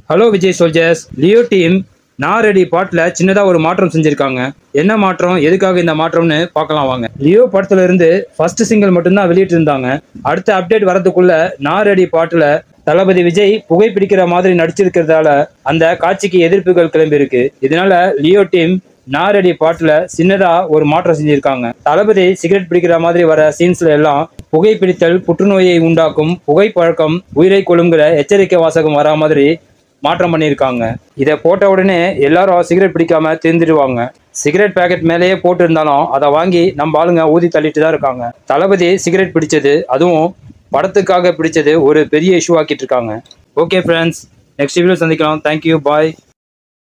hello Vijay soldiers Leo team நான் ready பாட்டில் சின்னதாக ஒரு மாற்றம் செஞ்சுருக்காங்க என்ன மாற்றம் எதுக்காக இந்த மாற்றம்னு பார்க்கலாம் வாங்க லியோ படத்துல இருந்து ஃபர்ஸ்ட் சிங்கிள் மட்டும்தான் வெளியிட்டு இருந்தாங்க அடுத்த அப்டேட் வரதுக்குள்ள நான் ரெடி பாட்டில் தளபதி விஜய் புகைப்பிடிக்கிற மாதிரி நடிச்சிருக்கிறதால அந்த காட்சிக்கு எதிர்ப்புகள் கிளம்பியிருக்கு இதனால லியோ டீம் நாரடி பாட்டுல சின்னதா ஒரு மாற்றம் செஞ்சிருக்காங்க தளபதி சிகரெட் பிடிக்கிற மாதிரி வர சீன்ஸ்ல எல்லாம் புகைப்பிடித்தல் புற்றுநோயை உண்டாக்கும் புகைப்பழக்கம் உயிரை கொழுங்குற எச்சரிக்கை வாசகம் வரா மாதிரி மாற்றம் பண்ணியிருக்காங்க இதை போட்ட உடனே எல்லாரும் சிகரெட் பிடிக்காம திருந்திடுவாங்க சிகரெட் பேக்கெட் மேலேயே போட்டு இருந்தாலும் அதை வாங்கி நம்ம ஆளுங்க ஊதி தள்ளிட்டு தான் இருக்காங்க தளபதி சிகரெட் பிடிச்சது அதுவும் படத்துக்காக பிடிச்சது ஒரு பெரிய இஷ்யூ ஆக்கிட்டு இருக்காங்க ஓகே ஃப்ரெண்ட்ஸ் நெக்ஸ்ட் வீடியோ சந்திக்கலாம் தேங்க்யூ பாய்